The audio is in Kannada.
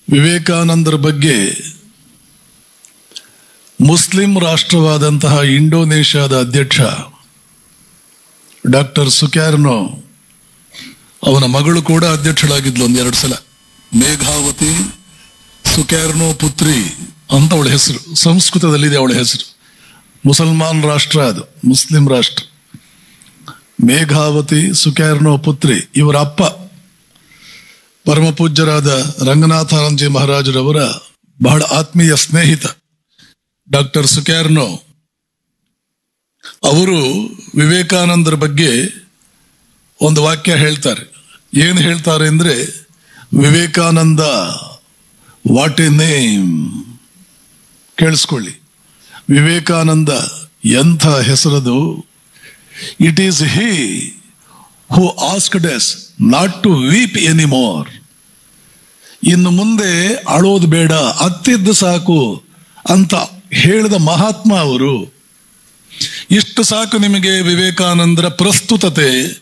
ವಿವೇಕಾನಂದರ ಬಗ್ಗೆ ಮುಸ್ಲಿಂ ರಾಷ್ಟ್ರವಾದಂತಹ ಇಂಡೋನೇಷ್ಯಾದ ಅಧ್ಯಕ್ಷ ಡಾಕ್ಟರ್ ಸುಕ್ಯಾರ್ನೋ ಅವನ ಮಗಳು ಕೂಡ ಅಧ್ಯಕ್ಷಳಾಗಿದ್ಲು ಒಂದೆರಡು ಸಲ ಮೇಘಾವತಿ ಸುಕ್ಯಾರ್ನೋ ಪುತ್ರಿ ಅಂತ ಅವಳ ಹೆಸರು ಸಂಸ್ಕೃತದಲ್ಲಿದೆ ಅವಳ ಹೆಸರು ಮುಸಲ್ಮಾನ್ ರಾಷ್ಟ್ರ ಅದು ಮುಸ್ಲಿಂ ರಾಷ್ಟ್ರ ಮೇಘಾವತಿ ಸುಕ್ಯಾರ್ನೋ ಪುತ್ರಿ ಇವರ ಅಪ್ಪ ಪರಮ ಪೂಜ್ಯರಾದ ರಂಗನಾಥಾನಂದಜಿ ಮಹಾರಾಜರವರ ಬಹಳ ಆತ್ಮೀಯ ಸ್ನೇಹಿತ ಡಾಕ್ಟರ್ ಸುಕ್ಯಾರ್ನೋ ಅವರು ವಿವೇಕಾನಂದರ ಬಗ್ಗೆ ಒಂದು ವಾಕ್ಯ ಹೇಳ್ತಾರೆ ಏನು ಹೇಳ್ತಾರೆ ಅಂದ್ರೆ ವಿವೇಕಾನಂದ ವಾಟ್ ಎ ನೇಮ್ ಕೇಳಿಸ್ಕೊಳ್ಳಿ ವಿವೇಕಾನಂದ ಎಂಥ ಹೆಸರದು it is he who asked us not to weep anymore ಇನ್ನು ಮುಂದೆ ಅಳೋದು ಬೇಡ ಅತ್ತಿದ್ದು ಸಾಕು ಅಂತ ಹೇಳಿದ ಮಹಾತ್ಮ ಅವರು ಇಷ್ಟು ಸಾಕು ನಿಮಗೆ ವಿವೇಕಾನಂದರ ಪ್ರಸ್ತುತತೆ